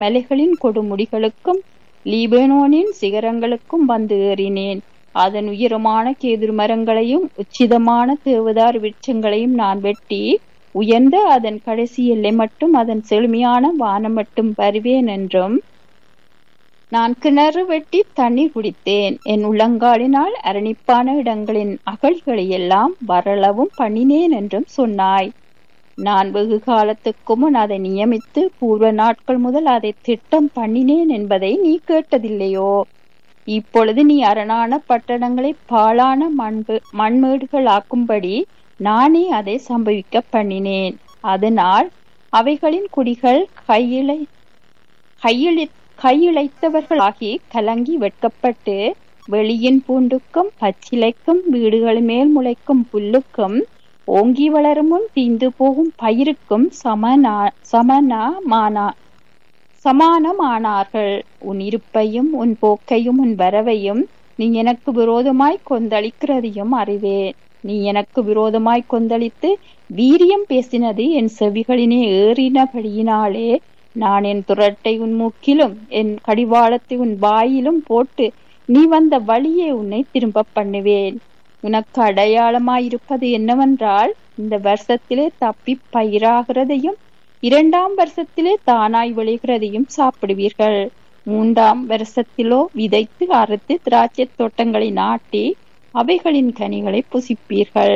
மலைகளின் கொடுமுடிகளுக்கும் லீபனோனின் சிகரங்களுக்கும் வந்து ஏறினேன் அதன் உயரமான கேதுரு மரங்களையும் உச்சிதமான தேவதார் விருட்சங்களையும் நான் வெட்டி உயர்ந்த அதன் கடைசி எல்லை மட்டும் அதன் செழுமையான வானம் மட்டும் வருவேன் என்றும் நான் கிணறு வெட்டி தண்ணீர் குடித்தேன் என் உள்ளங்காலினால் அரணிப்பான இடங்களின் அகழிகளை எல்லாம் வரளவும் பண்ணினேன் என்றும் சொன்னாய் நான் வெகு காலத்துக்கு முன் அதை நியமித்து பூர்வ நாட்கள் முதல் அதை திட்டம் பண்ணினேன் என்பதை நீ கேட்டதில்லையோ இப்பொழுது நீ அரணான பட்டணங்களை பாழான மண்பு மண்மேடுகள் ஆக்கும்படி நானே அதை சம்பவிக்க பண்ணினேன் அதனால் அவைகளின் குடிகள் கையிலை கையிழி கையிழைத்தவர்களாகி கலங்கி வெட்கப்பட்டு வெளியின் பூண்டுக்கும் பச்சிலைக்கும் வீடுகள் மேல் முளைக்கும் புல்லுக்கும் ஓங்கி வளரும் முன் தீந்து போகும் பயிருக்கும் சமனா சமனமானா சமானமானார்கள் உன் இருப்பையும் உன் போக்கையும் உன் வரவையும் நீ எனக்கு விரோதமாய் கொந்தளிக்கிறதையும் அறிவேன் நீ எனக்கு விரோதமாய் கொந்தளித்து வீரியம் பேசினது என் செவிகளினே ஏறினபடியினாலே நான் என் துரட்டை உன் மூக்கிலும் என் கடிவாளத்தை உன் வாயிலும் போட்டு நீ வந்த வழியே உன்னை திரும்ப பண்ணுவேன் உனக்கு அடையாளமாயிருப்பது என்னவென்றால் இந்த வருஷத்திலே தப்பி பயிராகிறதையும் இரண்டாம் வருஷத்திலே தானாய் விளைகிறதையும் சாப்பிடுவீர்கள் மூன்றாம் வருஷத்திலோ விதைத்து அறுத்து திராட்சை தோட்டங்களை நாட்டி அவைகளின் கனிகளை புசிப்பீர்கள்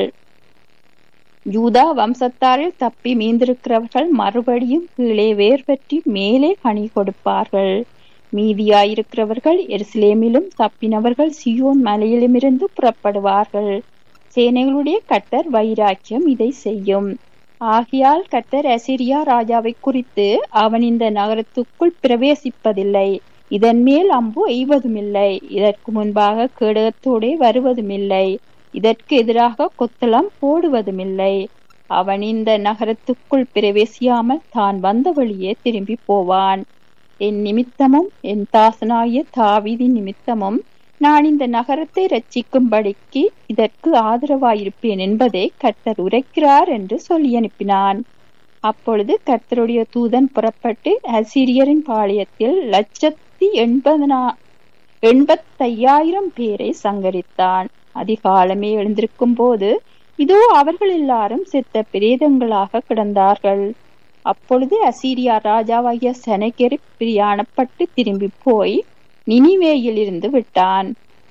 யூதா வம்சத்தாரில் தப்பி மீந்திருக்கிறவர்கள் மறுபடியும் கீழே வேர் பற்றி மேலே கனி கொடுப்பார்கள் மீதியாயிருக்கிறவர்கள் எருசலேமிலும் தப்பினவர்கள் சியோன் மலையிலுமிருந்து புறப்படுவார்கள் சேனைகளுடைய கட்டர் வைராக்கியம் இதை செய்யும் ஆகையால் கட்டர் அசிரியா ராஜாவை குறித்து அவன் இந்த நகரத்துக்குள் பிரவேசிப்பதில்லை இதன் மேல் அம்பு எய்வதுமில்லை இதற்கு முன்பாக கேடகத்தோடே வருவதுமில்லை இதற்கு எதிராக கொத்தளம் போடுவதுமில்லை அவன் இந்த நகரத்துக்குள் பிரவேசியாமல் தான் வந்த வழியே திரும்பி போவான் என் நிமித்தமும் என் தாசனாகிய தாவிதி நிமித்தமும் நான் இந்த நகரத்தை ரட்சிக்கும்படிக்கு இதற்கு ஆதரவாயிருப்பேன் என்பதை கர்த்தர் உரைக்கிறார் என்று சொல்லி அனுப்பினான் அப்பொழுது கர்த்தருடைய தூதன் புறப்பட்டு அசிரியரின் பாளையத்தில் லட்சத்தி எண்பதனா எண்பத்தையாயிரம் பேரை சங்கரித்தான் அதிகாலமே எழுந்திருக்கும் போது இதோ அவர்கள் எல்லாரும் செத்த பிரேதங்களாக கிடந்தார்கள் அப்பொழுது அசீரியா ராஜாவாகிய செனகெரி பிரியாணப்பட்டு திரும்பி போய் நினிவேயில் இருந்து விட்டான்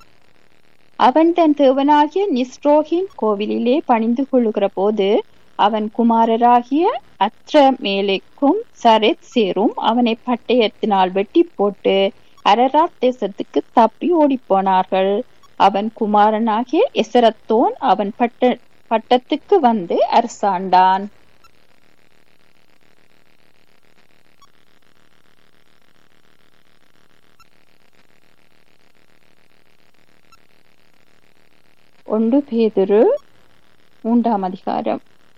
அவன் தன் தேவனாகிய நிஸ்ரோகின் கோவிலிலே பணிந்து கொள்ளுகிற போது அவன் குமாரராகிய அத்ரமேலைக்கும் சரத் சேரும் அவனை பட்டயத்தினால் வெட்டி போட்டு அரராத் தேசத்துக்கு தப்பி ஓடிப்போனார்கள் அவன் குமாரனாகிய எசரத்தோன் அவன் பட்ட பட்டத்துக்கு வந்து அரசாண்டான் ஒன்று பேதுரு மூன்றாம் அதிகாரம்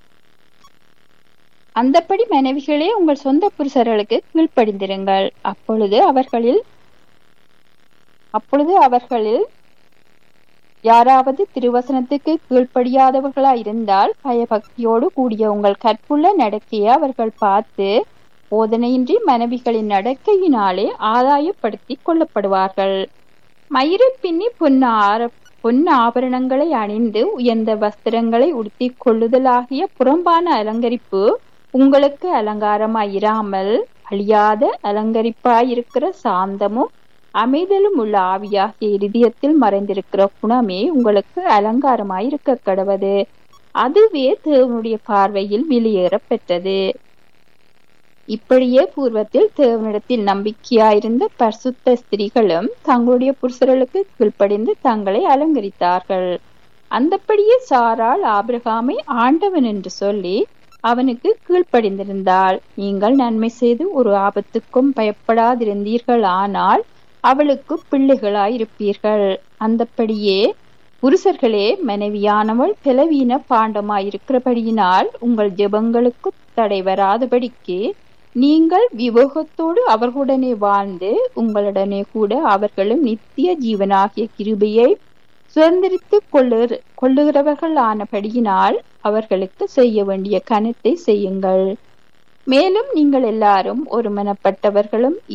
அந்தப்படி மனைவிகளே உங்கள் சொந்த புருஷர்களுக்கு கீழ்ப்படிந்திருங்கள் அப்பொழுது அவர்களில் அப்பொழுது அவர்களில் யாராவது திருவசனத்துக்கு கீழ்ப்படியாதவர்களா இருந்தால் பயபக்தியோடு கூடிய உங்கள் கற்புள்ள நடக்கையை அவர்கள் பார்த்து போதனையின்றி மனைவிகளின் நடக்கையினாலே ஆதாயப்படுத்தி கொள்ளப்படுவார்கள் மயிரை பின்னி பொன்ன ஆர பொன் ஆபரணங்களை அணிந்து உயர்ந்த வஸ்திரங்களை உடுத்திக் கொள்ளுதலாகிய புறம்பான அலங்கரிப்பு உங்களுக்கு அலங்காரமாயிராமல் அழியாத அலங்கரிப்பாயிருக்கிற சாந்தமும் அமைதலும் உள்ள ஆவியாகிய இருதயத்தில் மறைந்திருக்கிற குணமே உங்களுக்கு அலங்காரமாயிருக்க கடவது அதுவே தேவனுடைய பார்வையில் வெளியேற பெற்றது இப்படியே பூர்வத்தில் தேவனிடத்தில் நம்பிக்கையாயிருந்த பரிசுத்த ஸ்திரீகளும் தங்களுடைய புருஷர்களுக்கு கீழ்ப்படிந்து தங்களை அலங்கரித்தார்கள் அந்தப்படியே சாரால் ஆபிரகாமை ஆண்டவன் என்று சொல்லி அவனுக்கு கீழ்ப்படிந்திருந்தாள் நீங்கள் நன்மை செய்து ஒரு ஆபத்துக்கும் பயப்படாதிருந்தீர்கள் ஆனால் அவளுக்கு பிள்ளைகளாயிருப்பீர்கள் அந்தப்படியே புருஷர்களே மனைவியானவள் பலவீன பாண்டமாயிருக்கிறபடியினால் உங்கள் ஜெபங்களுக்கு தடை வராதபடிக்கு நீங்கள் விவேகத்தோடு அவர்களுடனே வாழ்ந்து உங்களுடனே கூட அவர்களும் நித்திய ஜீவனாகிய கிருபையை சுதந்திரித்துக் கொள்ளு கொள்ளுகிறவர்கள் ஆனபடியினால் அவர்களுக்கு செய்ய வேண்டிய கணத்தை செய்யுங்கள் மேலும் நீங்கள் எல்லாரும் ஒருமனப்பட்டவர்களும்